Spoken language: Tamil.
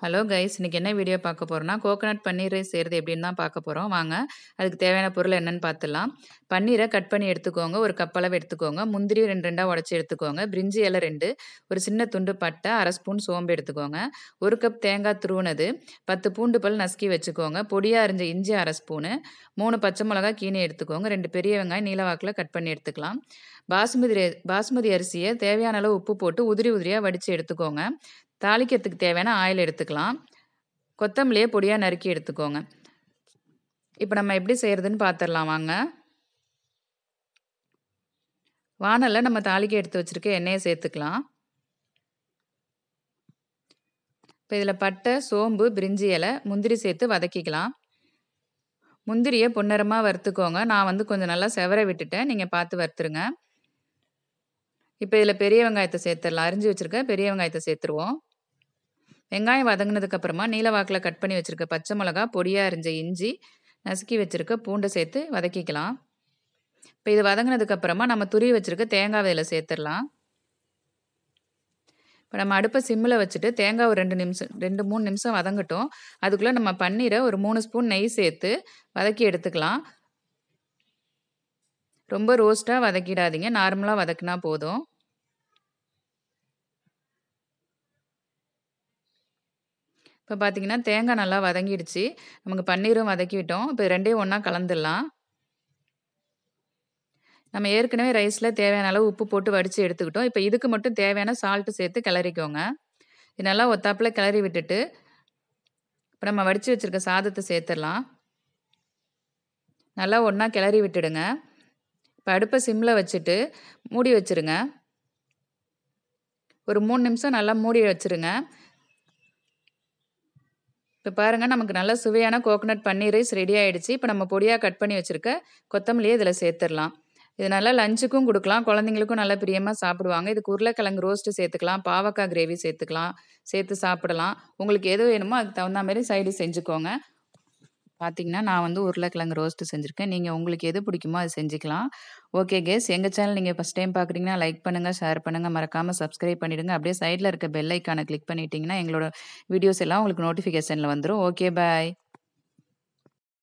ஹலோ கைஸ் இன்னைக்கு என்ன வீடியோ பார்க்க போறோம்னா கோகனட் பன்னீர் ரைஸ் செய்கிறது எப்படின்னு தான் பார்க்க போகிறோம் வாங்க அதுக்கு தேவையான பொருள் என்னன்னு பார்த்துடலாம் பன்னீரை கட் பண்ணி எடுத்துக்கோங்க ஒரு கப் அளவு எடுத்துக்கோங்க முந்திரி ரெண்டு ரெண்டாக உடச்சி எடுத்துக்கோங்க பிரிஞ்சி இலை ரெண்டு ஒரு சின்ன துண்டு பட்டை அரை ஸ்பூன் சோம்பு எடுத்துக்கோங்க ஒரு கப் தேங்காய் துருவுனது பத்து பூண்டு பல் நசுக்கி வச்சுக்கோங்க பொடியாக அரிஞ்ச இஞ்சி அரை ஸ்பூனு மூணு பச்சை மிளகாய் கீனி எடுத்துக்கோங்க ரெண்டு பெரிய வெங்காயம் நீலவாக்கில் கட் பண்ணி எடுத்துக்கலாம் பாசுமதி ரை- பாசுமதி அரிசியை தேவையான அளவு உப்பு போட்டு உதிரி உதிரியாக வடித்து எடுத்துக்கோங்க தாளிக்கிறதுக்கு தேவையான ஆயில் எடுத்துக்கலாம் கொத்தமல்லியை பொடியாக நறுக்கி எடுத்துக்கோங்க இப்போ நம்ம எப்படி செய்கிறதுன்னு பார்த்துடலாம் வாங்க வானலில் நம்ம தாளிக்க எடுத்து வச்சுருக்க எண்ணெயை சேர்த்துக்கலாம் இப்போ இதில் பட்டை சோம்பு பிரிஞ்சி இலை முந்திரி சேர்த்து வதக்கிக்கலாம் முந்திரியை பொன்னிறமாக வறுத்துக்கோங்க நான் வந்து கொஞ்சம் நல்லா செவர விட்டுட்டேன் நீங்கள் பார்த்து வறுத்துருங்க இப்போ இதில் பெரிய வெங்காயத்தை சேர்த்துடலாம் அரிஞ்சு வச்சுருக்க பெரிய வெங்காயத்தை சேர்த்துருவோம் வெங்காயம் வதங்கினதுக்கு அப்புறமா நீல வாக்கில் கட் பண்ணி வச்சுருக்க பச்சை மிளகா பொடியாக அரிஞ்ச இஞ்சி நசுக்கி வச்சுருக்க பூண்டை சேர்த்து வதக்கிக்கலாம் இப்போ இது வதங்கினதுக்கு அப்புறமா நம்ம துருவி வச்சுருக்க தேங்காய் இதில் சேர்த்துடலாம் இப்போ நம்ம அடுப்பை சிம்மில் வச்சுட்டு தேங்காய் ஒரு ரெண்டு நிமிஷம் ரெண்டு மூணு நிமிஷம் வதங்கட்டும் அதுக்குள்ளே நம்ம பன்னீரை ஒரு மூணு ஸ்பூன் நெய் சேர்த்து வதக்கி எடுத்துக்கலாம் ரொம்ப ரோஸ்ட்டாக வதக்கிடாதீங்க நார்மலாக வதக்குனா போதும் இப்போ பார்த்தீங்கன்னா தேங்காய் நல்லா வதங்கிடுச்சு நமக்கு பன்னீரும் வதக்கிவிட்டோம் இப்போ ரெண்டையும் ஒன்றா கலந்துடலாம் நம்ம ஏற்கனவே ரைஸில் தேவையான அளவு உப்பு போட்டு வடித்து எடுத்துக்கிட்டோம் இப்போ இதுக்கு மட்டும் தேவையான சால்ட்டு சேர்த்து கிளறிக்கோங்க இது நல்லா ஒத்தாப்பில் கிளறி விட்டுட்டு இப்போ நம்ம வடித்து வச்சுருக்க சாதத்தை சேர்த்துடலாம் நல்லா ஒன்றா கிளறி விட்டுடுங்க இப்போ அடுப்பை சிம்மில் வச்சுட்டு மூடி வச்சுருங்க ஒரு மூணு நிமிஷம் நல்லா மூடி வச்சுருங்க இப்போ பாருங்கள் நமக்கு நல்ல சுவையான கோகனட் பன்னீர் ரைஸ் ரெடி ஆயிடுச்சு இப்போ நம்ம பொடியாக கட் பண்ணி வச்சுருக்க கொத்தமல்லியை இதில் சேர்த்துடலாம் இது நல்லா லஞ்சுக்கும் கொடுக்கலாம் குழந்தைங்களுக்கும் நல்லா பிரியமாக சாப்பிடுவாங்க இதுக்கு உருளைக்கிழங்கு ரோஸ்ட்டு சேர்த்துக்கலாம் பாவக்காய் கிரேவி சேர்த்துக்கலாம் சேர்த்து சாப்பிடலாம் உங்களுக்கு எது வேணுமோ அதுக்கு தகுந்த மாதிரி சைடு செஞ்சுக்கோங்க பார்த்தீங்கன்னா நான் வந்து உருளைக்கிழங்கு ரோஸ்ட்டு செஞ்சுருக்கேன் நீங்கள் உங்களுக்கு எது பிடிக்குமோ அது செஞ்சுக்கலாம் ஓகே கேஸ் எங்கள் சேனல் நீங்கள் ஃபஸ்ட் டைம் பார்க்குறீங்கன்னா லைக் பண்ணுங்கள் ஷேர் பண்ணுங்கள் மறக்காமல் சப்ஸ்கிரைப் பண்ணிவிடுங்க அப்படியே சைடில் இருக்க பெல் ஐக்கானை கிளிக் பண்ணிட்டீங்கன்னா எங்களோட வீடியோஸ் எல்லாம் உங்களுக்கு நோட்டிஃபிகேஷனில் வந்துடும் ஓகே பாய்